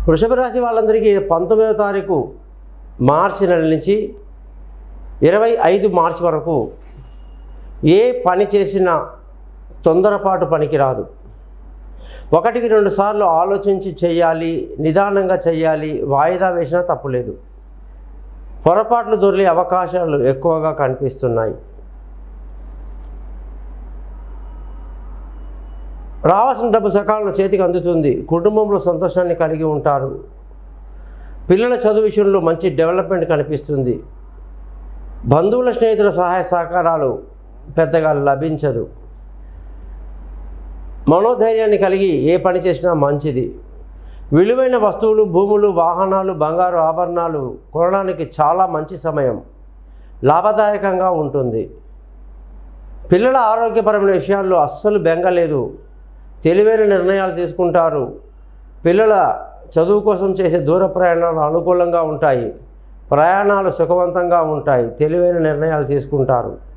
వృషభ రాశి వాళ్ళందరికీ పంతొమ్మిదవ తారీఖు మార్చి నెల నుంచి ఇరవై ఐదు మార్చి వరకు ఏ పని చేసినా తొందరపాటు పనికి రాదు ఒకటికి రెండు సార్లు ఆలోచించి చేయాలి నిదానంగా చేయాలి వాయిదా వేసినా తప్పులేదు పొరపాట్లు దొరికే అవకాశాలు ఎక్కువగా కనిపిస్తున్నాయి రావాల్సిన డబ్బు సకాలంలో చేతికి అందుతుంది కుటుంబంలో సంతోషాన్ని కలిగి ఉంటారు పిల్లల చదువు విషయంలో మంచి డెవలప్మెంట్ కనిపిస్తుంది బంధువుల స్నేహితుల సహాయ సహకారాలు పెద్దగా లభించదు మనోధైర్యాన్ని కలిగి ఏ పని చేసినా మంచిది విలువైన వస్తువులు భూములు వాహనాలు బంగారు ఆభరణాలు కొనడానికి చాలా మంచి సమయం లాభదాయకంగా ఉంటుంది పిల్లల ఆరోగ్యపరమైన విషయాల్లో అస్సలు బెంగలేదు తెలివైన నిర్ణయాలు తీసుకుంటారు పిల్లల చదువు కోసం చేసే దూర ప్రయాణాలు అనుకూలంగా ఉంటాయి ప్రయాణాలు సుఖవంతంగా ఉంటాయి తెలివైన నిర్ణయాలు తీసుకుంటారు